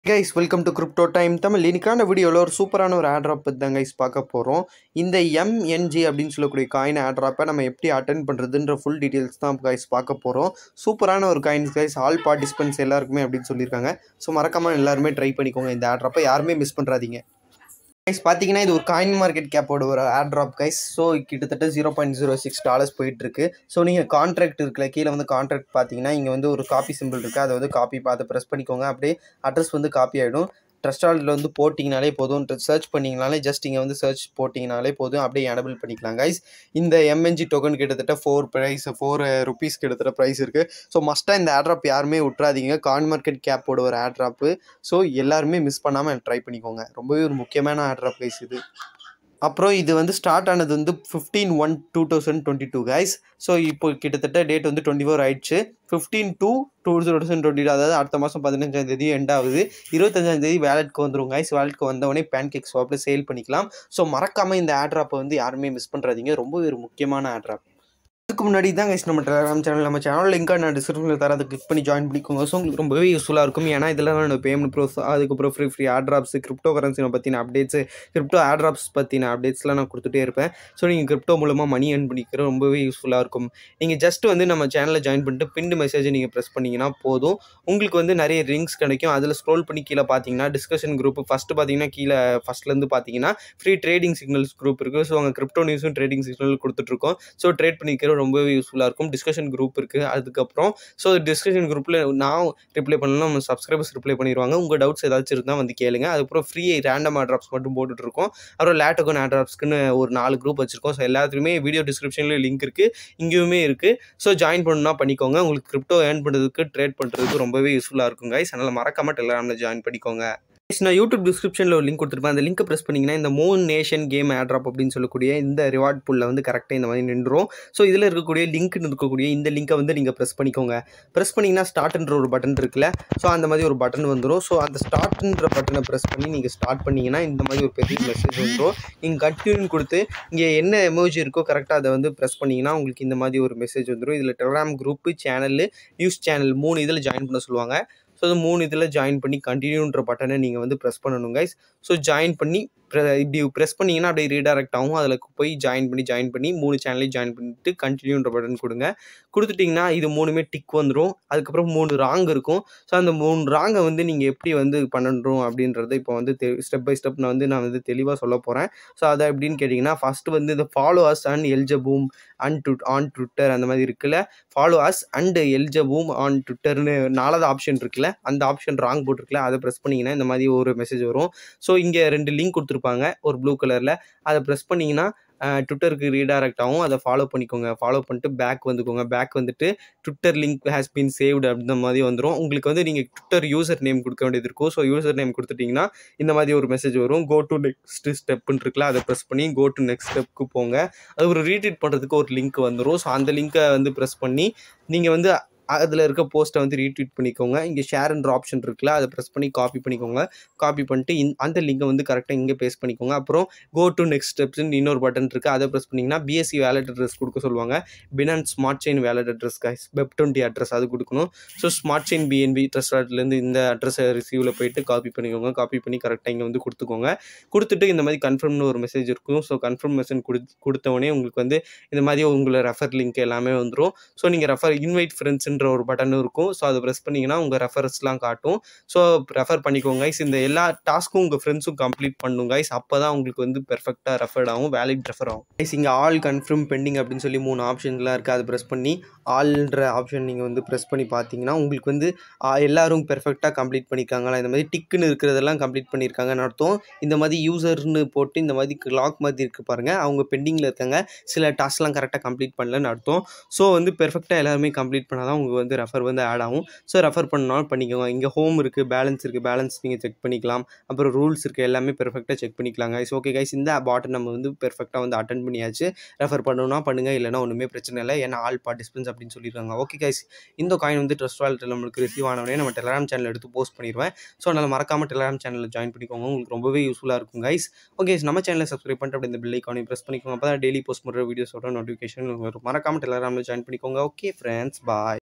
guys welcome to crypto time Tamil இன்னைக்கான வீடியோவில் ஒரு சூப்பரான ஒரு ஆட்ராப் பற்றி தான் கைஸ் பார்க்க போகிறோம் இந்த எம்என்ஜி அப்படின்னு சொல்லக்கூடிய காயின் ஆட்ராப்பை நம்ம எப்படி அட்டன் பண்ணுறதுன்ற ஃபுல் டீட்டெயில்ஸ் தான் கைஸ் பார்க்க போகிறோம் சூப்பரான ஒரு காயின்ஸ் கைஸ் ஆல் பார்ட்டிசிபென்ட்ஸ் எல்லாருக்குமே அப்படின்னு சொல்லியிருக்காங்க ஸோ மறக்காமல் எல்லாருமே ட்ரை பண்ணிக்கோங்க இந்த ஆட்ராப்பை யாருமே மிஸ் பண்ணுறாதீங்க கைஸ் பார்த்தீங்கன்னா இது ஒரு காயின் மார்க்கெட் கேப்போட ஒரு ஆட்ராப் கைஸ் ஸோ கிட்டத்தட்ட zero point zero six dollars போயிட்டுருக்கு ஸோ நீங்கள் கான்ட்ராக்ட் இருக்குல்ல கீழே வந்து கான்ட்ராக்ட் பார்த்தீங்கன்னா இங்கே வந்து ஒரு காப்பி சிம்பிள் இருக்குது அதை வந்து காப்பி பார்த்து ப்ரெஸ் பண்ணிக்கோங்க அப்படியே அட்ரஸ் வந்து காப்பி ஆகிடும் ட்ரஸ்ட் வாலெட்டில் வந்து போட்டிங்கனாலே போதும் சர்ச் பண்ணிங்கனாலே ஜஸ்ட் இங்கே வந்து சர்ச் போட்டிங்கனாலே போதும் அப்படியே எனபிள் பண்ணிக்கலாம் கைஸ் இந்த எம்என்ஜி டோக்கன் கிட்டத்தட்ட ஃபோர் ப்ரைஸ் ஃபோர் ருபீஸ் கிட்டத்தட்ட ப்ரைஸ் இருக்குது ஸோ மஸ்ட்டாக இந்த ஆட்ராப் யாருமே விட்றாதீங்க கான் மார்க்கெட் கேப்போட ஒரு ஆட்ராப்பு ஸோ எல்லாருமே மிஸ் பண்ணாமல் ட்ரை பண்ணிக்கோங்க ரொம்பவே ஒரு முக்கியமான ஆட்ராப் கைஸ் இது அப்புறம் இது வந்து ஸ்டார்ட் ஆனது வந்து fifteen one two thousand twenty two guys so இப்போ கிட்டத்தட்ட டேட் வந்து டுவெண்ட்டி ஃபோர் ஆயிடுச்சு fifteen two two thousand twenty two அதாவது அடுத்த மாதம் பதினஞ்சாம் தேதி எண்ட் ஆகுது இருபத்தஞ்சாம் தேதி வேலெட்க்கு வந்துடும் கைஸ் வேலெட்க்கு வந்தவொடனே பேன் கேக் ஸ்வாப்பில் சேல் பண்ணிக்கலாம் ஸோ மறக்காமல் இந்த ஆட்ராப்பை வந்து யாருமே மிஸ் பண்ணுறாதீங்க ரொம்ப ஒரு முக்கியமான ஆட்ராப் அதுக்கு முன்னாடி தான் கைஸ் நம்ம டெலிகிராம் சேனல் நம்ம சேனல் லிங்காக நான் டிஸ்கிரிப்ஷனில் தர அதை கிளிக் பண்ணி ஜாயின் பண்ணிக்கோங்க ஸோ உங்களுக்கு ரொம்பவே யூஸ்ஃபுல்லாக இருக்கும் ஏன்னா இதில் நான் பேமெண்ட் ப்ரோஸ் அதுக்கப்புறம் ஃப்ரீ ஃப்ரீ ஆட்ராப்ஸ் கிரிப்டோ கரன்சினை பற்றின அப்டேட்ஸ் கிரிப்டோ ஆட்ராப்ஸ் பற்றின அப்டேட்ஸ்லாம் நான் கொடுத்துட்டே இருப்பேன் ஸோ நீங்கள் கிரிப்டோ மூலமாக மணி ஏர்ன் பண்ணிக்கிற ரொம்பவே யூஸ்ஃபுல்லாக இருக்கும் நீங்கள் ஜஸ்ட் வந்து நம்ம சேனலில் ஜாயின் பண்ணிட்டு பின்டு மெசேஜை நீங்கள் ப்ரெஸ் பண்ணிங்கன்னா போதும் உங்களுக்கு வந்து நிறைய ரிங்ஸ் கிடைக்கும் அதில் ஸ்க்ரோல் பண்ணி கீழே பார்த்தீங்கன்னா டிஸ்கஷன் குரூப் ஃபஸ்ட்டு பார்த்தீங்கன்னா கீழே ஃபஸ்ட்லேருந்து பார்த்தீங்கன்னா ஃப்ரீ ட்ரேடிங் சிக்னல்ஸ் குரூப் இருக்குது ஸோ அங்கே கிரிப்டோ நியூஸும் ட்ரேடிங் சிக்னல் கொடுத்துட்ருக்கோம் ஸோ ட்ரேட் பண்ணிக்கிற ரொம்பவே யூஸ்ஃபுல்லாக இருக்கும் டிஸ்கஷன் குரூப் இருக்குது அதுக்கப்புறம் ஸோ டிஸ்கஷன் குரூப்பில் நான் ரிப்ளை பண்ணலாம் நம்ம சப்ஸ்கிரைபர்ஸ் ரிப்ளை பண்ணிடுவாங்க உங்கள் டவுட்ஸ் ஏதாச்சும் இருந்தால் வந்து கேளுங்க அதுக்கப்புறம் ஃப்ரீ ரேண்டம் ஆட்ராப்ஸ் மட்டும் போட்டுட்ருக்கோம் அப்புறம் லேட்டகோன் ஆட்ராப்ஸ்க்குன்னு ஒரு நாலு குரூப் வச்சுருக்கோம் ஸோ எல்லாத்துலேயுமே வீடியோ டிஸ்கிரிப்ஷனில் லிங்க் இருக்குது இங்கேயுமே இருக்குது ஸோ ஜாயின் பண்ணணும்னா பண்ணிக்கோங்க உங்களுக்கு கிரிப்டோ ஏர்ன் பண்ணுறதுக்கு ட்ரேட் பண்ணுறதுக்கு ரொம்பவே யூஸ்ஃபுல்லாக இருக்கும் கைஸ் அதனால் மறக்காம டெலிகிராமில் ஜாயின் பண்ணிக்கோங்க நான் யூடியூப் டிஸ்கிரிப்ஷனில் ஒரு லிங்க் கொடுத்துருப்பேன் அந்த லிங்க்கை ப்ரெஸ் பண்ணிங்கன்னா இந்த மூன் நேஷன் கேம் ஆட்ராப் அப்படின்னு சொல்லக்கூடிய இந்த ரிவார்ட் புல்ல வந்து கரெக்டாக இந்த மாதிரி நின்றுரும் ஸோ இதில் இருக்கக்கூடிய லிங்க்னு இருக்கக்கூடிய இந்த லிங்க்கை வந்து நீங்கள் ப்ரெஸ் பண்ணிக்கோங்க ப்ரெஸ் பண்ணிங்கன்னா ஸ்டார்ட்ன்ற ஒரு பட்டன் இருக்குல்ல ஸோ அந்த மாதிரி ஒரு பட்டன் வந்துடும் ஸோ அந்த ஸ்டார்ட்ன்ற பட்டனை ப்ரெஸ் பண்ணி நீங்கள் ஸ்டார்ட் பண்ணிங்கன்னா இந்த மாதிரி ஒரு பெரிய மெசேஜ் வந்துடும் நீங்கள் கண்டினியூ கொடுத்து இங்கே என்ன எமோஜி இருக்கோ கரெக்டாக அதை வந்து ப்ரெஸ் பண்ணிங்கன்னா உங்களுக்கு இந்த மாதிரி ஒரு மெசேஜ் வந்துடும் இதில் Telegram group channel news channel மூணு இதில் ஜாயின் பண்ண சொல்லுவாங்க ஸோ அது மூணு இதில் ஜாயின் பண்ணி கண்டினியூன்ற பட்டனை நீங்கள் வந்து ப்ரெஸ் பண்ணணும் கைஸ் ஸோ ஜாயின் பண்ணி இப்படி ப்ரெஸ் பண்ணிங்கன்னா அப்படியே ரீடைரக்ட் ஆகும் அதில் போய் ஜாயின் பண்ணி ஜாயின் பண்ணி மூணு சேனலையும் ஜாயின் பண்ணிட்டு கண்டினியூன்ற பட்டன் கொடுங்க கொடுத்துட்டிங்கன்னா இது மூணுமே டிக் வந்துடும் அதுக்கப்புறம் மூணு ராங் இருக்கும் ஸோ அந்த மூணு ராங்கை வந்து நீங்கள் எப்படி வந்து பண்ணணும் அப்படின்றத இப்போ வந்து ஸ்டெப் பை ஸ்டெப் நான் வந்து நான் வந்து தெளிவாக சொல்ல போகிறேன் ஸோ அதை எப்படின்னு கேட்டிங்கன்னா ஃபஸ்ட்டு வந்து இந்த ஃபாலோ அஸ் அண்ட் எல்ஜபூம் அண்ட் டு ஆன் ட்விட்டர் அந்த மாதிரி இருக்குல்ல ஃபாலோ அஸ் அண்ட் எல்ஜபூம் ஆன் ட்விட்டர்னு நாலாவது ஆப்ஷன் இருக்குல்ல அந்த ஆப்ஷன் ராங் போட்டிருக்குல்ல அதை ப்ரெஸ் பண்ணிங்கன்னா இந்த மாதிரி ஒரு மெசேஜ் வரும் ஸோ இங்கே ரெண்டு லிங்க் கொடுத்துருப்பாங்க ஒரு ப்ளூ கலரில் அதை ப்ரெஸ் பண்ணிங்கன்னா ட்விட்டருக்கு ரீடைரக்ட் ஆகும் அதை ஃபாலோ பண்ணிக்கோங்க ஃபாலோ பண்ணிட்டு பேக் வந்துக்கோங்க பேக் வந்துட்டு Twitter link has been saved அப்படின்ற மாதிரி வந்துடும் உங்களுக்கு வந்து நீங்கள் ட்விட்டர் யூசர் நேம் கொடுக்க வேண்டியது இருக்கும் ஸோ யூசர் நேம் கொடுத்துட்டிங்கன்னா இந்த மாதிரி ஒரு மெசேஜ் வரும் கோ டு நெக்ஸ்ட் ஸ்டெப்புன்னு இருக்குல்ல அதை ப்ரெஸ் பண்ணி கோ டு நெக்ஸ்ட் ஸ்டெப்புக்கு போங்க அது ஒரு ரீட்ரீட் பண்ணுறதுக்கு ஒரு லிங்க் வந்துடும் ஸோ அந்த லிங்க்கை வந்து ப்ரெஸ் பண்ணி நீங்கள் வந்து அதில் இருக்க போஸ்ட்டை வந்து ரீட்வீட் பண்ணிக்கோங்க இங்கே ஷேர்ன்ற ஆப்ஷன் இருக்குல்ல அதை ப்ரெஸ் பண்ணி காப்பி பண்ணிக்கோங்க காப்பி பண்ணிட்டு இன் அந்த லிங்கை வந்து கரெக்டாக இங்கே பேஸ்ட் பண்ணிக்கோங்க அப்புறம் கோ டு நெக்ஸ்ட் ஸ்டெப்ஸ்னு இன்னொரு பட்டன் இருக்குது அதை ப்ரெஸ் பண்ணிங்கன்னா பிஎஸ்சி வேலட் அட்ரஸ் கொடுக்க சொல்லுவாங்க Binance smart chain wallet address guys web twenty address அது கொடுக்கணும் ஸோ ஸ்மார்ட் செயின் பிஎன்பி ட்ரஸ்ட்லேருந்து இந்த அட்ரஸை ரிசீவில் போயிட்டு காப்பி பண்ணிக்கோங்க காப்பி பண்ணி கரெக்டாக இங்கே வந்து கொடுத்துக்கோங்க கொடுத்துட்டு இந்த மாதிரி கன்ஃபார்ம்னு ஒரு மெசேஜ் இருக்கும் ஸோ கன்ஃபர்மேஷன் கொடு கொடுத்தவொடனே உங்களுக்கு வந்து இந்த மாதிரி உங்களை ரெஃபர் லிங்க் எல்லாமே வந்துடும் ஸோ நீங்கள் ரெஃபர் இன்வைட் ஃப்ரெண்ட்ஸுன்ற ஒரு பட்டன் இருக்கும் ஸோ அதை ப்ரெஸ் பண்ணிங்கன்னா உங்கள் ரெஃபரன்ஸ்லாம் காட்டும் ஸோ ரெஃபர் பண்ணிக்கோங்க கைஸ் இந்த எல்லா டாஸ்க்கும் உங்கள் ஃப்ரெண்ட்ஸும் கம்ப்ளீட் பண்ணும் கைஸ் அப்போ தான் உங்களுக்கு வந்து பெர்ஃபெக்டாக ரெஃபர்ட் ஆகும் வேலிட் ரெஃபர் ஆகும் கைஸ் இங்கே ஆல் கன்ஃபார்ம் பெண்டிங் அப்படின்னு சொல்லி மூணு ஆப்ஷன்லாம் இருக்குது அதை ப்ரெஸ் பண்ணி ஆல்ன்ற ஆப்ஷன் நீங்கள் வந்து ப்ரெஸ் பண்ணி பார்த்தீங்கன்னா உங்களுக்கு வந்து எல்லாரும் பெர்ஃபெக்டாக கம்ப்ளீட் பண்ணியிருக்காங்களா இந்த மாதிரி டிக்குன்னு இருக்கிறதெல்லாம் கம்ப்ளீட் பண்ணியிருக்காங்கன்னு அர்த்தம் இந்த மாதிரி யூசர்னு போட்டு இந்த மாதிரி லாக் மாதிரி இருக்குது பாருங்கள் அவங்க பெண்டிங்கில் இருக்காங்க சில டாஸ்க்லாம் கரெக்டாக கம்ப்ளீட் பண்ணலன்னு அர்த்தம் ஸோ வந்து பெர்ஃபெக்டாக எல்லாருமே கம்ப்ளீட் பண்ணால் தான் உங்களுக்கு வந்து ரெஃபர் வந்து ஆட் ஆகும் ஸோ ரெஃபர் பண்ணாலும் பண்ணிக்கோங்க இங்கே ஹோம் இருக்குது பேலன்ஸ் இருக்குது பேலன்ஸ் நீங்கள் செக் பண்ணிக்கலாம் அப்புறம் ரூல்ஸ் இருக்குது எல்லாமே பெர்ஃபெக்டாக செக் பண்ணிக்கலாம் கைஸ் ஓகே கைஸ் இந்த பாட்டை நம்ம வந்து பெர்ஃபெக்டாக வந்து அட்டன் பண்ணியாச்சு ரெஃபர் பண்ணணும்னா பண்ணுங்கள் இல்லைனா ஒன்றுமே பிரச்சனை இல்லை ஏன்னா ஆல் பார்ட்டிசிபென்ட்ஸ் அப்படின்னு சொல்லியிருக்காங்க ஓகே கைஸ் இந்த காயின் வந்து ட்ரஸ்ட் வாலெட்டில் நம்மளுக்கு ரிசீவ் ஆனவனே நம்ம டெலிகிராம் சேனல் எடுத்து போஸ்ட் பண்ணிடுவேன் ஸோ அதனால் மறக்காமல் டெலிகிராம் சேனலில் ஜாயின் பண்ணிக்கோங்க உங்களுக்கு ரொம்பவே யூஸ்ஃபுல்லாக இருக்கும் கைஸ் ஓகே நம்ம சேனலை சப்ஸ்கிரைப் பண்ணிட்டு அப்படி இந்த பில் ஐக்கானையும் ப்ரெஸ் பண்ணிக்கோங்க அப்போ தான் டெய்லி போஸ்ட் பண்ணுற வீடியோஸோட நோட்டிஃபிகேஷன் வரும் மறக்காமல் டெலிகிராமில் ஜாயின் பண்ணிக்கோங்க ஓகே ஃப்ரெண்ட்ஸ் பாய்